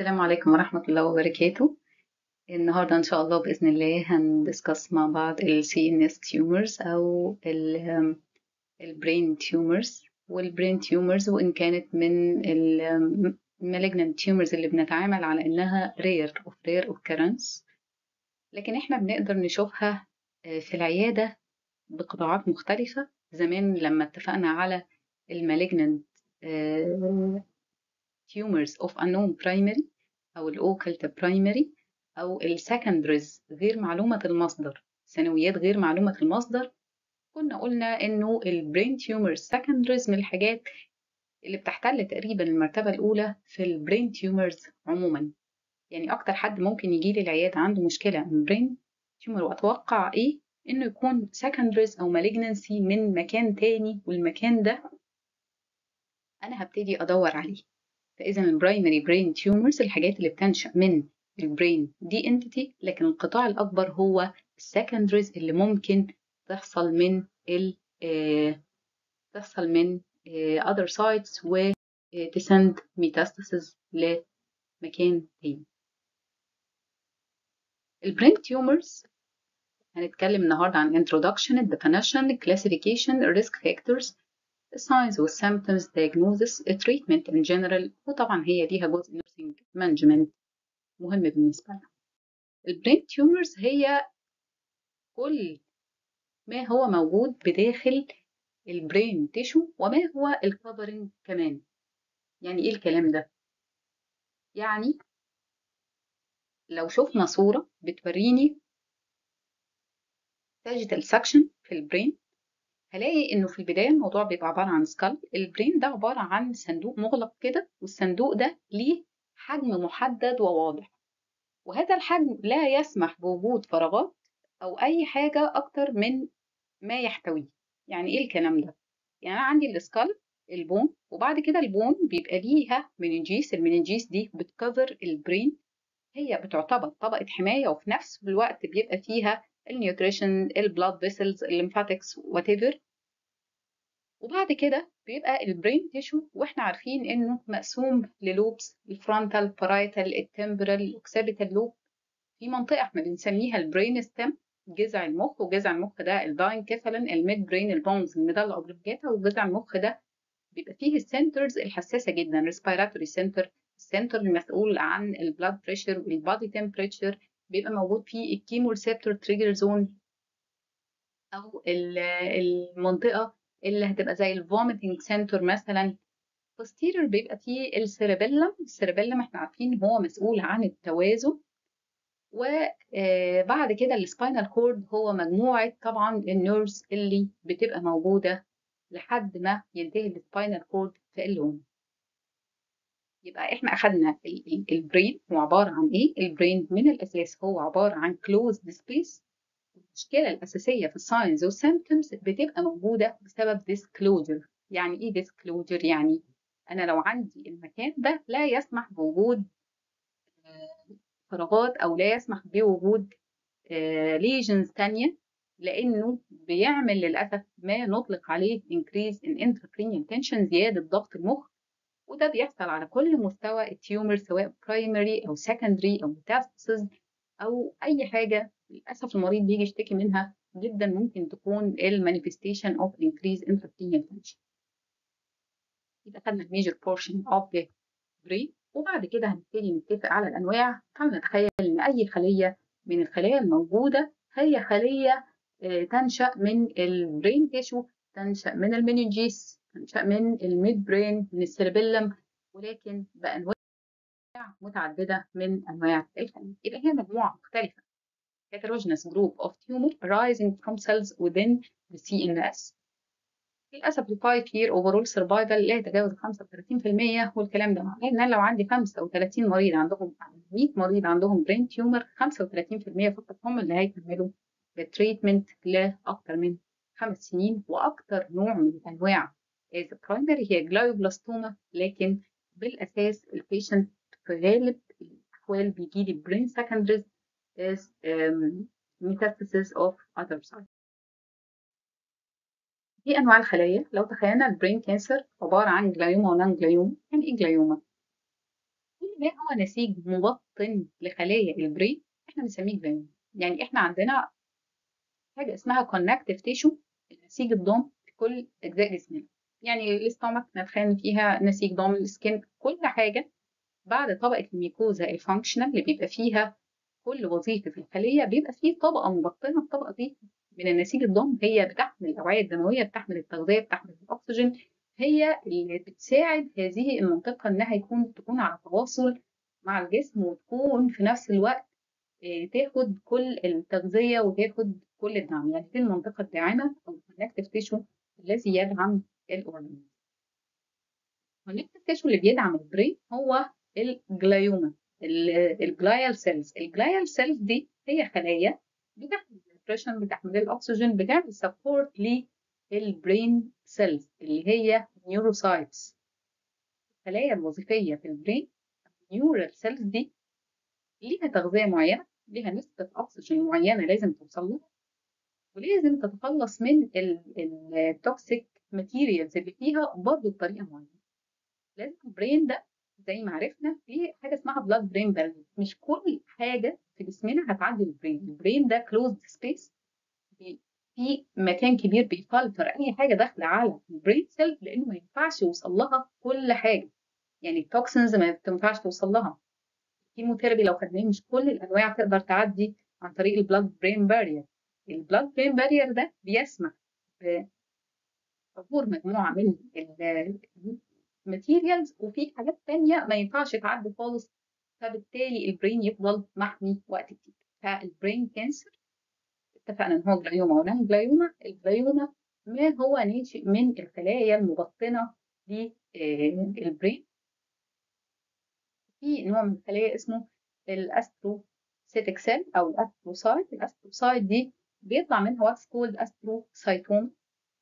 السلام عليكم ورحمة الله وبركاته النهاردة إن شاء الله بإذن الله هندسكس مع بعض ال CNS tumors أو ال ال brain tumors وال brain tumors وإن كانت من ال malignant tumors اللي بنتعامل على إنها rare of rare occurrence لكن إحنا بنقدر نشوفها في العيادة بقطاعات مختلفة زمان لما اتفقنا على ال malignant tumors of unknown primary أو ال occult primary أو ال secondaries غير معلومة المصدر ثانويات غير معلومة المصدر كنا قلنا إنه ال brain tumors secondaries من الحاجات اللي بتحتل تقريبا المرتبة الأولى في ال brain tumors عموما يعني أكتر حد ممكن يجي لي العيادة عنده مشكلة من brain tumor وأتوقع إيه إنه يكون secondaries أو malignancy من مكان تاني والمكان ده أنا هبتدي أدور عليه فإذا البرايمري برين تيومرز الحاجات اللي بتنشأ من البرين دي انتيتي لكن القطاع الأكبر هو السكندريز اللي ممكن تحصل من ال تحصل من other sites و تسند metastasis لمكان تاني البرين تيومرز هنتكلم النهارده عن introduction, definition, classification, risk factors, signs و symptoms, diagnosis, treatment in general وطبعا هي ليها جزء nursing management مهم بالنسبة لنا. البرين تيومرز هي كل ما هو موجود بداخل البرين تيشو وما هو الكفرنج كمان. يعني ايه الكلام ده؟ يعني لو شفنا صورة بتوريني sagittal section في البرين هلاقي انه في البدايه الموضوع بيبقى عباره عن سكال البرين ده عباره عن صندوق مغلق كده والصندوق ده ليه حجم محدد وواضح وهذا الحجم لا يسمح بوجود فراغات او اي حاجه اكتر من ما يحتويه يعني ايه الكلام ده يعني انا عندي السكال البون وبعد كده البون بيبقى ليها مننجيس المننجيس دي بتكفر البرين هي بتعتبر طبقه حمايه وفي نفس الوقت بيبقى فيها النيوتريشن البلاد فيسلز الليمفاتكس وات ايفر وبعد كده بيبقى البرين تيشو واحنا عارفين انه مقسوم للوبس الفرونتال بارايتال التمبرال الاوكسيبيتال لوب في منطقه احنا بنسميها البرين ستيم جذع المخ وجذع المخ ده الداين كيفالين الميد برين البونز الميدالا اوبلونجاتا وجذع المخ ده بيبقى فيه السنترز الحساسه جدا ريسبيراتوري سنتر السنتر المسؤول عن البلاد بريشر والبادي تمبريتشر بيبقى موجود فيه الكيمو ريسبتور تريجر زون او المنطقه اللي هتبقى زي الفوميتنج سنتر مثلا posterior بيبقى فيه السيربيلم السيربيلم احنا عارفين هو مسؤول عن التوازن وبعد كده السباينال كورد هو مجموعه طبعا النيرفز اللي بتبقى موجوده لحد ما ينتهي السباينال كورد في اللون يبقى احنا اخدنا البرين هو عباره عن ايه البرين من الاساس هو عباره عن closed space المشكله الاساسيه في الساينز والسيمبتومز بتبقى موجوده بسبب disclosure يعني ايه disclosure يعني انا لو عندي المكان ده لا يسمح بوجود فراغات او لا يسمح بوجود ليجنز تانية لانه بيعمل للاسف ما نطلق عليه increase in intracranial tension زياده ضغط المخ وده بيحصل على كل مستوى التيومر سواء برايمري او سكندري او ميتاستاسيس او اي حاجه للاسف المريض بيجي يشتكي منها جدا ممكن تكون المانيفستيشن اوف increase intracranial tension يبقى خدنا الميجر بورشن اوف ذا برين وبعد كده هنبتدي نتفق على الانواع تعالوا نتخيل ان اي خليه من الخلايا الموجوده هي خليه تنشا من البرين تيشو تنشا من المننجيس تنشا من الميد برين من السيربيلم ولكن بانواع متعدده من انواع الخلايا يبقى هي مجموعه مختلفه heterogeneous group of tumor arising from cells within the CNS للأسف ال 5 year overall survival لا يتجاوز 35% والكلام ده معناه إن أنا لو عندي 35 مريض عندهم 100 مريض عندهم brain tumor 35% فقط هم اللي هيكملوا التريتمنت لأكثر من خمس سنين وأكثر نوع من أنواع as primary هي glioblastoma لكن بالأساس البيشنت في غالب الأحوال بيجي لي brain secondaries as um, metastasis of other sites. في انواع الخلايا لو تخيلنا البرين كانسر عباره عن جلايوما ونان جلايوما يعني ايه جلايوما ما هو نسيج مبطن لخلايا البرين احنا بنسميه جلايوما يعني احنا عندنا حاجه اسمها كونكتيف تيشو النسيج الضام في كل اجزاء جسمنا يعني الاستومك نتخيل فيها نسيج ضام السكن كل حاجه بعد طبقه الميكوزا الفانكشنال اللي بيبقى فيها كل وظيفه في الخليه بيبقى فيه طبقه مبطنه الطبقه دي من النسيج الضم هي بتحمل الاوعيه الدمويه بتحمل التغذيه بتحمل الاكسجين هي اللي بتساعد هذه المنطقه انها يكون تكون على تواصل مع الجسم وتكون في نفس الوقت تاخد كل التغذيه وتاخد كل الدعم يعني دي المنطقه الداعمه او الكونكتيف تيشو الذي يدعم الاورجانيزم الكونكتيف تيشو اللي بيدعم البرين هو الجلايوما الجلايال سيلز الجلايال سيلز دي هي خلايا بتحمل النيوتريشن بتحمل الاكسجين بتعمل سبورت للبرين سيلز اللي هي نيوروسايتس الخلايا الوظيفيه في البرين النيورال سيلز دي ليها تغذيه معينه ليها نسبه اكسجين معينه لازم توصل لها ولازم تتخلص من التوكسيك ماتيريالز اللي فيها برضه بطريقه معينه لازم البرين ده زي ما عرفنا في حاجه اسمها بلاد برين بارير مش كل حاجه في جسمنا هتعدي البرين البرين ده كلوزد سبيس في مكان كبير بيفلتر اي حاجه داخله على البرين سيل لانه ما ينفعش يوصل لها كل حاجه يعني التوكسنز ما ينفعش توصل لها الكيموثيرابي لو خدناه مش كل الانواع تقدر تعدي عن طريق البلاد برين بارير البلاد برين بارير ده بيسمح بظهور مجموعه من الماتيريالز وفي حاجات تانية ما ينفعش تعدي خالص فبالتالي البرين يفضل محمي وقت كتير فالبرين كانسر اتفقنا ان هو جلايوما ونان جلايوما الجلايوما ما هو ناشئ من الخلايا المبطنه للبرين في نوع من الخلايا اسمه الاستروسيتك سيل او الاستروسايت الاستروسايت دي بيطلع منها واتس كولد استروسايتوم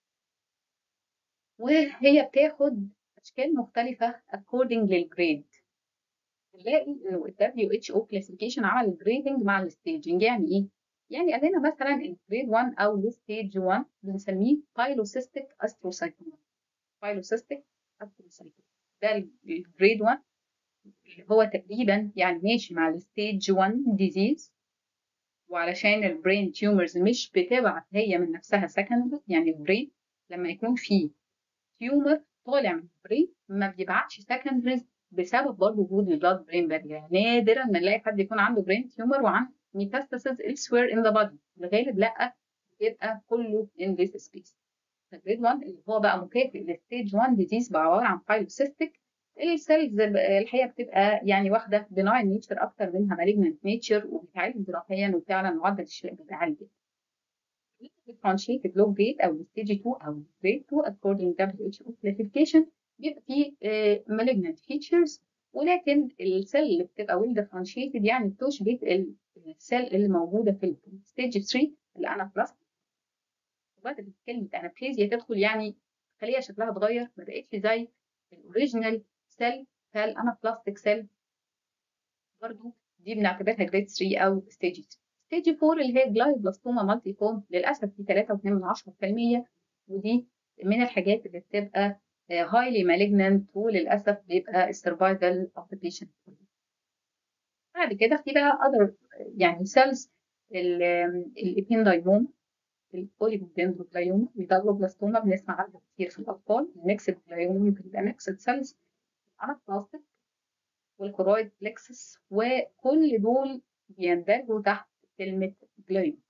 وهي بتاخد اشكال مختلفه according للجريد نلاقي انه ال WHO classification عمل الجريدنج مع الستيجنج يعني ايه؟ يعني قال لنا مثلا الجريد 1 او الستيج 1 بنسميه بايلوسيستيك استروسايتوما بايلوسيستيك استروسايتوما ده الجريد 1 اللي هو تقريبا يعني ماشي مع الستيج 1 ديزيز وعلشان البرين تيومرز مش بتبعت هي من نفسها سكندري يعني البرين لما يكون فيه تيومر طالع من البرين ما بيبعتش سكندريز بسبب برضه وجود البلاد برين بارير نادرا ما نلاقي حد يكون عنده برين تيومر وعنده metastasis elsewhere in the body الغالب لا يبقى كله in this space الجريد 1 اللي هو بقى مكافئ للستيج 1 ديزيز بقى عباره عن بايلوسيستيك السيلز الحقيقه بتبقى يعني واخده بناين نيتشر اكتر منها مالجنت نيتشر وبتتعالج جراحيا وفعلا معدل الشفاء بيبقى عالي جدا differentiated low grade او stage 2 او grade 2 according WHO classification بيبقى فيه malignant features ولكن السيل اللي بتبقى well differentiated يعني بتشبه السيل اللي موجوده في الستيج 3 الانابلاست وبدل كلمه انابليزيا تدخل يعني خليه شكلها اتغير ما بقتش زي الاوريجينال سيل فالانابلاستيك سيل برضو دي بنعتبرها جريد 3 او ستيج 3 ستيج 4 اللي هي جلايوبلاستوما مالتي فورم للاسف دي 3.2% ودي من الحاجات اللي بتبقى هايلي مالجننت وللاسف بيبقى السرفايفل اوف ذا بيشنت بعد كده في بقى اذر يعني سيلز الابيندايموم الاوليجودندروجلايوما الجلايوبلاستوما بنسمع عنها كتير في الاطفال الميكسد جلايوما ممكن يبقى ميكسد سيلز الانابلاستيك والكورويد بلكسس وكل دول بيندرجوا تحت كلمة جلايوما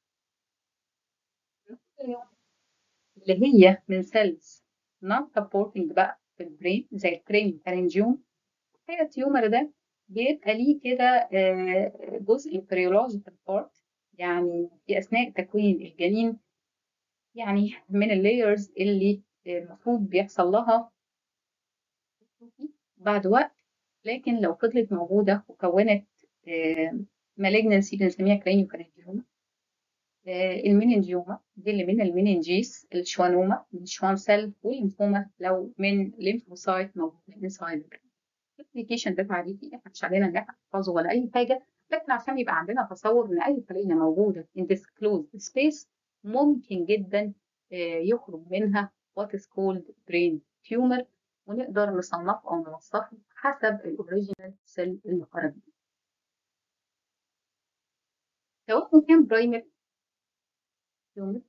اللي هي من سيلز non supporting بقى في البرين زي الكريم فارنجيوم هي التيومر ده بيبقى ليه كده جزء بريولوجيكال بارت يعني في أثناء تكوين الجنين يعني من اللايرز اللي المفروض بيحصل لها بعد وقت لكن لو فضلت موجودة وكونت مالجنسي بنسميها كرينيو فارنجيوما الميننجيوما دي اللي من الميننجيس الشوانوما من الشوان سيل والليمفوما لو من ليمفوسايت موجود انسايد الابلكيشن ده تعريفي احنا مش علينا ان احنا نحفظه ولا اي حاجه لكن عشان يبقى عندنا تصور ان اي خليه موجوده in this closed space ممكن جدا يخرج منها what is called brain tumor ونقدر نصنفه او نوصفه حسب الاوريجينال سيل اللي خرج سواء كان برايمري تيومر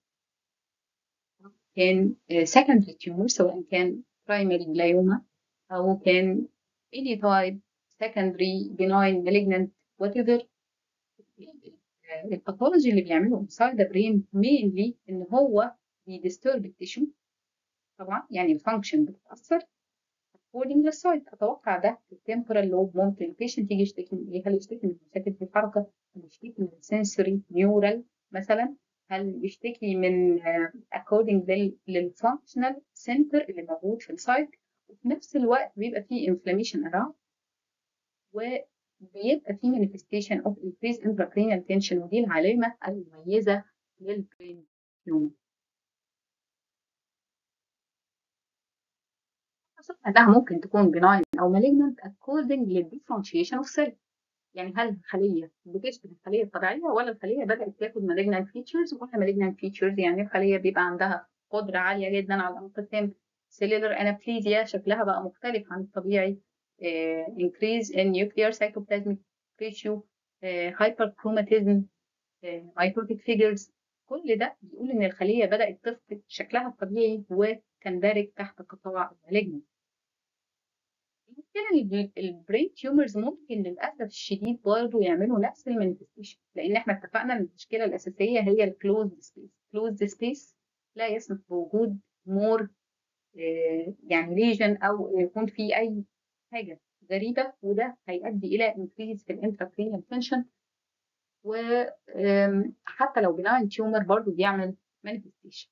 كان secondary tumor سواء كان primary glioma أو كان any type secondary benign malignant whatever الباثولوجي اللي بيعمله inside the brain mainly إن هو بيديسترب التيشو طبعا يعني الفانكشن بتتأثر according للسايت أتوقع ده في التمبرال لوب ممكن البيشنت يجي يشتكي من إيه؟ هل يشتكي من مشاكل في الحركة؟ هل يشتكي من sensory neural مثلا؟ هل يشتكي من according للفانكشنال سنتر اللي موجود في السايت وفي نفس الوقت بيبقى فيه inflammation around وبيبقى فيه manifestation of increased intracranial tension ودي العلامة المميزة للبرين تيومر ده ممكن تكون benign أو malignant according للديفرنشيشن of cell يعني هل الخلية بتشبه الخلية الطبيعية ولا الخلية بدأت تاخد malignant features ولا malignant features يعني الخلية بيبقى عندها قدرة عالية جدا على انقسام cellular anaplesia شكلها بقى مختلف عن الطبيعي uh, increase in nuclear cytoplasmic ratio uh, hyperchromatism uh, mitotic figures كل ده بيقول إن الخلية بدأت تفقد شكلها الطبيعي وتندرج تحت قطاع المالجنت ممكن البرين تيومرز ممكن للاسف الشديد برضه يعملوا نفس المانيفستيشن لان احنا اتفقنا ان المشكله الاساسيه هي الكلوزد سبيس كلوزد سبيس لا يسمح بوجود مور يعني ليجن او يكون في اي حاجه غريبه وده هيؤدي الى انكريز في الانتراكرينال تنشن وحتى لو بناين تيومر برضه بيعمل مانيفستيشن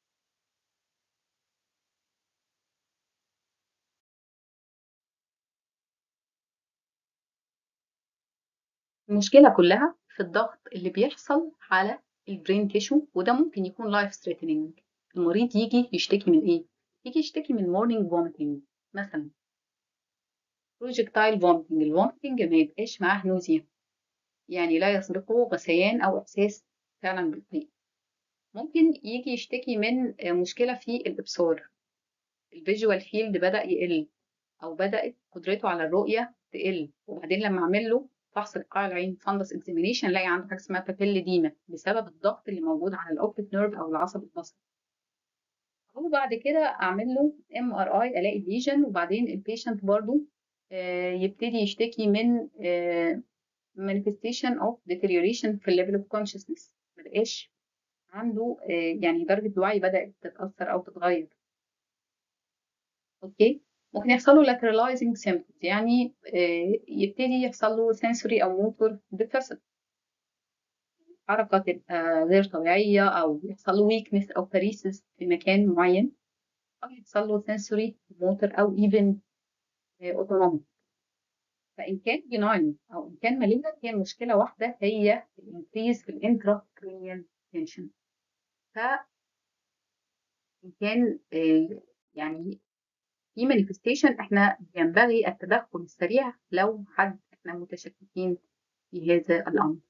المشكلة كلها في الضغط اللي بيحصل على البرين تيشو وده ممكن يكون لايف ثريتنينج المريض يجي يشتكي من ايه؟ يجي يشتكي من مورنينج فوميتنج مثلا بروجكتايل فوميتنج الفوميتنج ما يبقاش معاه نوزيا يعني لا يسبقه غثيان او احساس فعلا بالضيق ممكن يجي يشتكي من مشكلة في الابصار الفيجوال فيلد بدأ يقل او بدأت قدرته على الرؤية تقل وبعدين لما اعمل له فحص لقاع العين فندس اكزامينيشن الاقي عنده حاجه اسمها بابيل ديما بسبب الضغط اللي موجود على الاوبتيك نيرف او العصب البصري وبعد كده اعمل له ام ار اي الاقي ليجن وبعدين البيشنت برضو يبتدي يشتكي من manifestation of deterioration في الليفل of consciousness مبقاش عنده يعني درجة الوعي بدأت تتأثر أو تتغير أوكي ممكن يحصل له lateralizing symptoms يعني يبتدي يحصل له sensory أو motor deficit حركة تبقى غير طبيعية أو يحصل له weakness أو paresis في مكان معين أو يحصل له sensory motor أو even autonomic فإن كان benign أو إن كان malignant هي المشكلة واحدة هي الانكريز في الانتراكرينيال tension ف إن كان يعني في مانيفستيشن احنا ينبغي التدخل السريع لو حد احنا متشككين في هذا الامر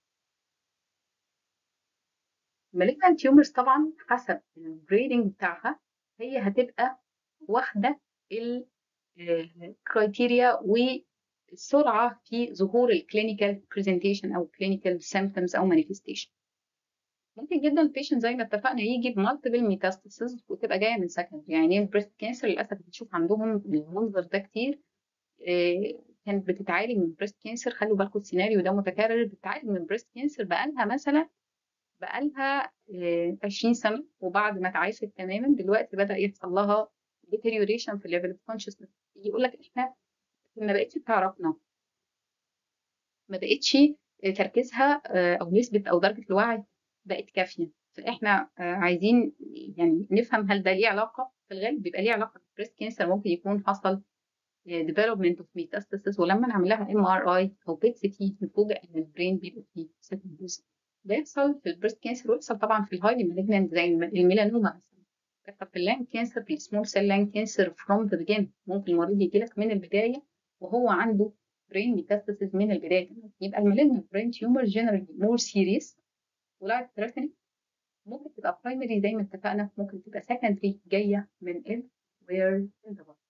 malignant tumors طبعا حسب الجريدنج بتاعها هي هتبقى واخده الكرايتيريا والسرعه في ظهور الكلينيكال برزنتيشن او كلينيكال سيمبتومز او مانيفستيشن ممكن جدا البيشنت زي ما اتفقنا يجي بمالتيبل ميتاستاسيس وتبقى جايه من سكند يعني البريست كانسر للاسف بنشوف عندهم المنظر ده كتير إيه كانت بتتعالج من بريست كانسر خلوا بالكم السيناريو ده متكرر بتتعالج من بريست كانسر بقالها مثلا بقالها إيه 20 سنه وبعد ما اتعالجت تماما دلوقتي بدا يحصل لها deterioration في الليفل اوف كونشسنس يقول لك احنا ما بقتش تعرفنا ما بقتش تركيزها او نسبه او درجه الوعي بقت كافيه فاحنا عايزين يعني نفهم هل ده ليه علاقه في الغالب بيبقى ليه علاقه بالبريست كانسر ممكن يكون حصل development of metastasis ولما نعمل لها ام ار اي او بيت سي تي نفوجئ ان البرين بيبقى فيه سيكندريز ده يحصل في البريست كانسر ويحصل طبعا في الهايلي مالجنانت زي الميلانوما مثلا يحصل في اللانج كانسر في السمول سيل لانج كانسر فروم ذا بيجن ممكن المريض يجي لك من البدايه وهو عنده برين ميتاستاسيس من البدايه يبقى المالجنانت برين تيومر جنرالي مور سيريس ولايف ثريتنينج ممكن تبقى برايمري زي ما اتفقنا ممكن تبقى سكندري جايه من ال وير ان ذا